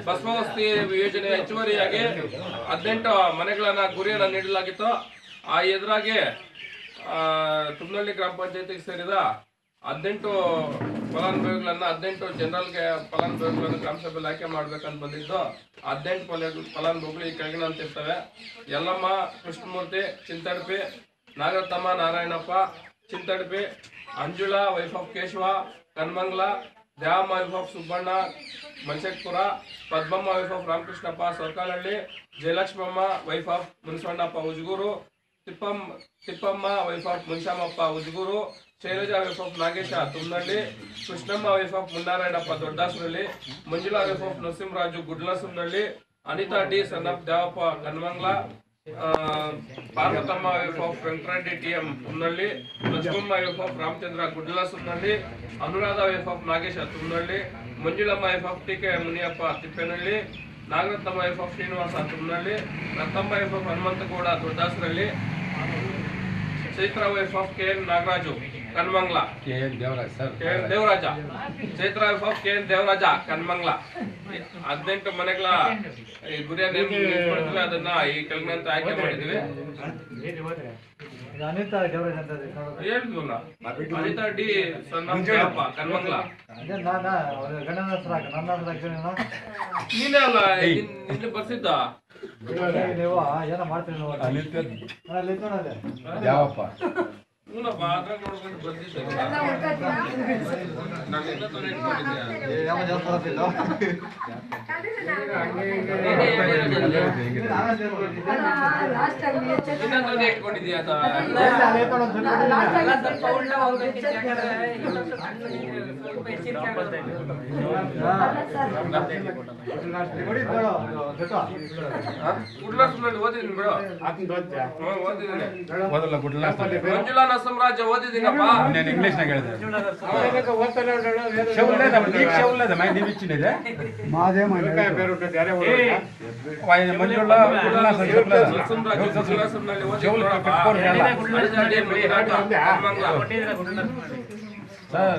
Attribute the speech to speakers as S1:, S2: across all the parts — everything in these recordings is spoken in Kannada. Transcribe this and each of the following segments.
S1: ಬಸವವಸ್ತಿ ಯೋಜನೆ ಹೆಚ್ಚುವರಿಯಾಗಿ ಹದಿನೆಂಟು ಮನೆಗಳನ್ನ ಗುರಿಯನ್ನ ನೀಡಲಾಗಿತ್ತು ಆ ಎದುರಾಗಿ ತುಮ್ನಳ್ಳಿ ಗ್ರಾಮ ಪಂಚಾಯತಿಗೆ ಸೇರಿದ ಹದಿನೆಂಟು ಫಲಾನುಭವಿಗಳನ್ನ ಹದಿನೆಂಟು ಜನರಲ್ಗೆ ಫಲಾನುಭವಿಗಳನ್ನು ಗ್ರಾಮ ಸಭೆಯಲ್ಲಿ ಆಯ್ಕೆ ಮಾಡ್ಬೇಕಂತ ಬಂದಿದ್ದು ಹದಿನೆಂಟು ಫಲ ಫಲಾನುಭವಿಗಳು ಈ ಕೆಳಗಿನಂತ ಇರ್ತವೆ Yellamma Krishnamurthy Chintadpi Nagarathamma Narayanappa Chintadpi Anjula wife of Keshava Kanmangla Dyama wife of Subbanna Malsekpura Padmamma wife of Ramakrishnappa Sorkalahalli Jayalakshmamma wife of Munsannappa Ujguru Thippamma Thippamma wife of Munshamappa Ujguru Shailaja wife of Nagesha Tumnalli Krishnamma wife of Munnarayanappa Doddasuralli Manjula wife of Narasimharaju Gudlasumnalli Anitha D son of Devappa Kanmangla ಆ, Parvathamma wife of Venkatareddy T M Tumnalli Lakshmamma wife of Ramachandra ಗುಡ್ಲಸುಮ್ನಳ್ಳಿ Anuradha wife of Nagesha Tumnalli Manjulamma wife of T K Muniyappa Thippenahalli Nagarathnamma wife of Srinivasa Tumnalli Rathnamma wife of Hanumanthagowda Doddasaralli Chaithra wife of K N Nagaraju Kanmangla
S2: K N Devaraj sir
S1: K N Devaraja Chaithra wife of K N Devaraja Kanmangla ಹದಿನೆಂಟು ಮನೆಗಳ ಈ ಗುರಿಯನ್ನು ನಿರ್ಧರಿಸಿದ್ವಿ ಅದನ್ನ ಈ ಕೆಳಗಿನಂತ ಆಯ್ಕೆ ಮಾಡಿದ್ವಿ
S3: ಅನಿತಾ ದೇವರಾಜ್ ಅಂತ ಇದೆ.
S1: ಹೇಳಿದ್ವಲ್ಲ ಅನಿತಾ ಡಿ ಸಣ್ಣ ದೇವಪ್ಪ ಕನ್ಮಂಗ್ಲ
S3: ಅದೇ ನಾನ ಅವ್ರ ಗಂಡನ ಹೆಸರು ಹಾಕು, ನನ್ನ ಹೆಸರು ಹಾಕ್ತೀನಿ
S1: ನೀನೇ ಅಲ್ಲ ನಿನ್- ನಿನ್ನೆ ಬರ್ಸಿದ್ದ
S3: ನೀವು ಏನೋ ಮಾಡ್ತೀರಿ ನೀವು
S2: ಅನಿತ್ಯ
S3: ಅಲ್ಲಿ ಇತ್ತು ನೋಡಲ್ಲಿ.
S2: ದ್ಯಾವಪ್ಪ
S1: ಹ್ಞೂನಪ್ಪ ಅದ್ರಾಗ ನೋಡ್ಕೊಂಡು ಬರ್ತಿದ್ದೆ ನಾನು ಎಲ್ಲ ತೊಲೆ ಇಟ್ಕೊಂಡಿದ್ದೆ
S3: ಏ, ಯಾವ ಜಾಸ್ತಿ ಆಗ್ತಿಲ್ಲ? ನಾನೇ ಸೇರ್ಕೊಂಡಿದ್ದೆ.
S1: ಇನ್ನೊಂದು ಇಟ್ಕೊಂಡಿದ್ಯಾ ಅದು
S3: ಇಲ್ಲ, ಅಲ್ಲಿ ಎತ್ಕೊಂಡು ಒಂದ್ ಸ್ವಲ್ಪ ಕೊಟ್ಟಿದ್ದೀನಿ. ಕೊಡಿ ಬೇಡ, ಒಂದು ಸ್ವಲ್ಪ.
S1: ಗುಡ್ಲಾಸ್ನಲ್ಲಿ ಓದಿದ್ದೀನಿ ಬಿಡು ಹ್ಞೂ, ಓದಿದ್ದೀನಿ
S2: ಓದಲ್ಲ ಗುಡ್ಲ
S1: ಮಂಜುಳಾ ನರಸಿಂಹರಾಜ ಓದಿದ್ದೀನಪ್ಪ
S2: నేను ఇంగ్లీష్ నాకు ಹೇಳಿದೆ ಶೌಲ್ಯದ ಈಗ ಶೌಲ್ಯದ ಮೈ ನೀವು ಇಚ್ಚಿನಿದೆ ವಾಯ ಮಂಜುಳ ಗುಡ್ಲ
S1: ನರಸಿಂಹರಾಜ ಗುಡ್ಲಾಸ್ನಲ್ಲಿ
S2: ಶೌಲ್
S1: ಓದಿದ್ದೀನಿ
S2: ಕಟ್ಕೊಂಡು ಹೇಳ
S1: ಅನಿತಾ ಡಿ ಮಂಜುನಾಥ ಕನ್ಮಂಗ್ಲ.
S2: ಸರ್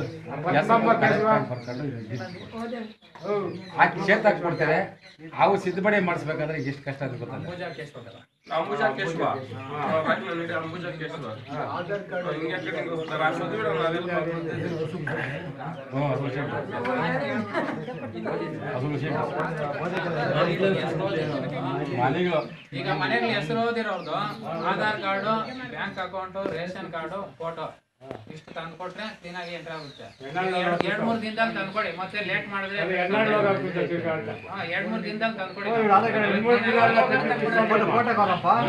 S2: ಆ ಕ್ಷೇತ್ರ ಕೊಡ್ತಾರೆ ಅವು ಸಿದ್ಧಪಡಿ ಮಾಡಿಸ್ಬೇಕಾದ್ರೆ ಎಷ್ಟು ಕಷ್ಟ ಅಂತ ಗೊತ್ತಲ್ಲ
S1: ಅಂಬುಜಾ ಕೇಶವ ರಾಜ್ಯ ನಡಿ ಅಂಬುಜಾ ಕೇಶವ ಹಿಂಗೆ ಕಟ್ಟಿಂಗ್ ಹೋಗ್ತಾರೆ ಆ ಮದುವೆ ನಾವೆಲ್ಲ ಮಾಡ್ಕೊಂಡಿದ್ದೀವಿ.
S2: ಹ್ಞೂ ಅದು ವಿಷಯ ಅದು ವಿಷಯ ಮನೆಗಳು
S4: ಈಗ ಮನೆಗೆ ಹೆಸರು ಓದಿರೋರ್ದು Aadhaar card bank account ration card photo ಇಷ್ಟು ತಂದು ಕೊಟ್ರೆ ಕ್ಲೀನ್ ಆಗಿ ಎಂಟ್ರ್ ಆಗುತ್ತೆ ಎರಡ್ ಮೂರ್ ದಿನದಲ್ಲಿ ತಂದ್ಕೊಡಿ ಮತ್ತೆ ಲೇಟ್ ಮಾಡಿದ್ರೆ ಹಾ, ಎರಡ್ ಮೂರ್ ದಿನದಲ್ಲಿ ತಂದ್ಕೊಡಿ
S3: ಇವ್ರು ಆಧಾರ್ ಕಾರ್ಡ್ ಎರಡು ಮೂರು ದಿನ ಎಲ್ಲ ತೆಗ್ದು ಫೋಟೋ ಫೋಟೋ ಕೊಡಪ್ಪ.
S1: ಓ,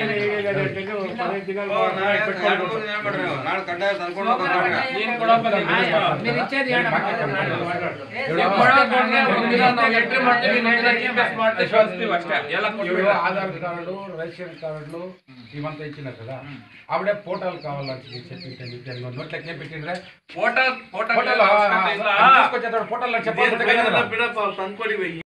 S1: ನಾಳೆ ಎರಡು ಮೂರು ದಿನ ಮಾಡ್ರಿ ಅವ್ರು. ನಾಳೆ ಕಡ್ಡಾಯ ತಂದ್ಕೊಂಡು ಹೋಗೋದು. ನೀನ್ ಕೊಡಪ್ಪ ನೀನ್
S4: ಆಯ್ತು,
S1: ಕೊಡಪ್ಪ.
S4: మీరు ఇచ్చేది ఏడమ్మా?
S1: ನೀವು ಕೊಡೋದು ಒಂದಿನ ನಾವು entry ಮಾಡ್ತೀವಿ, ಇನ್ನೊಂದಿನ GPS ಮಾಡ್ತೀವಿ, ಕಳಿಸ್ತೀವಿ ಅಷ್ಟೇ. ಎಲ್ಲ
S2: ఇవి
S1: ಕೊಟ್ಬಿಡು.
S2: ఆధార్ కార్డు రేషన్ కార్డులు ఇవంతా ఇచ్చినారు కదా ఆవిడే ఫోటోలు కావాలని చెప్పి నోట్లకి ఏం పెట్టిండ్రే
S1: ಫೋಟೋ ಫೋಟೋ
S2: ఫోటోలు
S1: ಅವಶ್ಯಕತೆ ಇಲ್ಲ.
S2: తీసుకొచ్చేటప్పుడు ఫోటోలు చెప్పాలి
S1: ಬಿಡಪ್ಪ ಅವ್ರು ತಂದ್ಕೊಡಿ